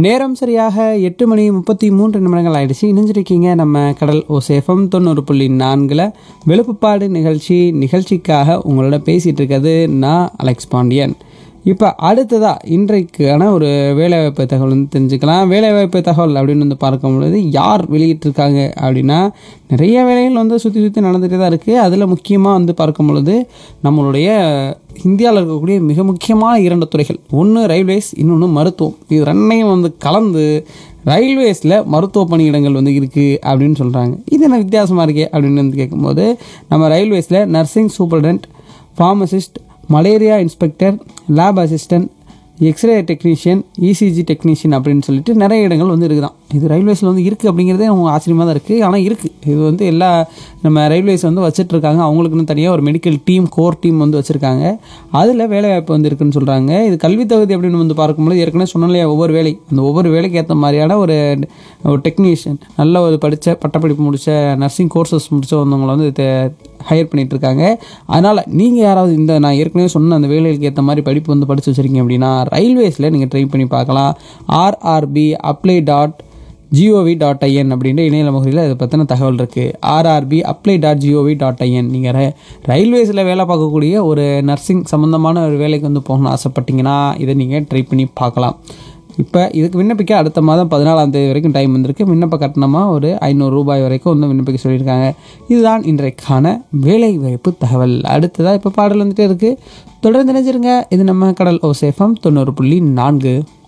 நேரம் சரியாக எட்டு மணி முப்பத்தி மூன்று நிமிடங்கள் ஆயிடுச்சு இணைஞ்சிருக்கீங்க நம்ம கடல் ஓசேஃபம் தொண்ணூறு புள்ளி நான்கில் வெளுப்புப்பாடு நிகழ்ச்சி நிகழ்ச்சிக்காக உங்களோட பேசிகிட்டு இருக்கிறது நான் அலெக்ஸ் பாண்டியன் இப்போ அடுத்ததாக இன்றைக்கான ஒரு வேலைவாய்ப்பு தகவல் வந்து தெரிஞ்சுக்கலாம் வேலைவாய்ப்பு தகவல் அப்படின்னு வந்து பார்க்கும் பொழுது யார் வெளியிட்டிருக்காங்க அப்படின்னா நிறைய வேலைகள் வந்து சுற்றி சுற்றி நடந்துகிட்டே தான் இருக்குது அதில் முக்கியமாக வந்து பார்க்கும் பொழுது நம்மளுடைய இந்தியாவில் இருக்கக்கூடிய மிக முக்கியமான இரண்டு துறைகள் ஒன்று ரயில்வேஸ் இன்னொன்று மருத்துவம் இது ரெண்டையும் வந்து கலந்து ரயில்வேஸில் மருத்துவ பணியிடங்கள் வந்து இருக்குது அப்படின்னு சொல்கிறாங்க இது என்ன வித்தியாசமாக இருக்கே அப்படின்னு வந்து கேட்கும்போது நம்ம ரயில்வேஸில் nursing superintendent pharmacist malaria inspector lab assistant x ray technician ECG technician அப்படின்னு சொல்லிட்டு நிறைய இடங்கள் வந்து இருக்குதான் இது ரயில்வேஸில் வந்து இருக்குது அப்படிங்கிறதே அவங்க ஆச்சரியமாக தான் இருக்குது ஆனால் இருக்குது இது வந்து எல்லா நம்ம ரயில்வேஸ் வந்து வச்சுட்டு இருக்காங்க அவங்களுக்குன்னு தனியாக ஒரு மெடிக்கல் டீம் கோர் டீம் வந்து வச்சுருக்காங்க அதில் வேலைவாய்ப்பு வந்து இருக்குன்னு சொல்கிறாங்க இது கல்வி தகுதி அப்படின்னு வந்து பார்க்கும்போது ஏற்கனவே சொன்னோம் இல்லையா ஒவ்வொரு வேலை அந்த ஒவ்வொரு வேலைக்கு ஏற்ற மாதிரியான ஒரு ஒரு டெக்னீஷியன் நல்ல ஒரு படித்த பட்டப்படிப்பு முடித்த நர்சிங் கோர்சஸ் முடித்தவங்களை வந்து ஹையர் பண்ணிட்டு இருக்காங்க அதனால் நீங்கள் யாராவது இந்த நான் ஏற்கனவே சொன்ன அந்த வேலைகளுக்கு ஏற்ற மாதிரி படிப்பு வந்து படித்து வச்சுருக்கீங்க அப்படின்னா ரயில்வேஸில் நீங்கள் ட்ரை பண்ணி பார்க்கலாம் RRB apply dot GOV dot IN அப்படின்ற இணையதள முகரில் இதை பற்றின தகவல் இருக்குது RRB apply dot GOV dot IN நீங்கள் ரயில்வேஸில் வேலை பார்க்கக்கூடிய ஒரு நர்சிங் சம்மந்தமான ஒரு வேலைக்கு வந்து போகணும்னு ஆசைப்பட்டீங்கன்னா இதை நீங்கள் ட்ரை பண்ணி பார்க்கலாம் இப்போ இதுக்கு விண்ணப்பிக்க அடுத்த மாதம் பதினாலாம் தேதி வரைக்கும் டைம் வந்திருக்கு விண்ணப்ப கட்டணமாக ஒரு ஐநூறு ரூபாய் வரைக்கும் வந்து விண்ணப்பிக்க சொல்லியிருக்காங்க இதுதான் இன்றைக்கான வேலை வாய்ப்பு தகவல் அடுத்ததாக இப்போ பாடல் வந்துட்டே இருக்குது தொடர்ந்து நினைச்சிருங்க இது நம்ம கடல் ஓசேஃபம் தொண்ணூறு புள்ளி நான்கு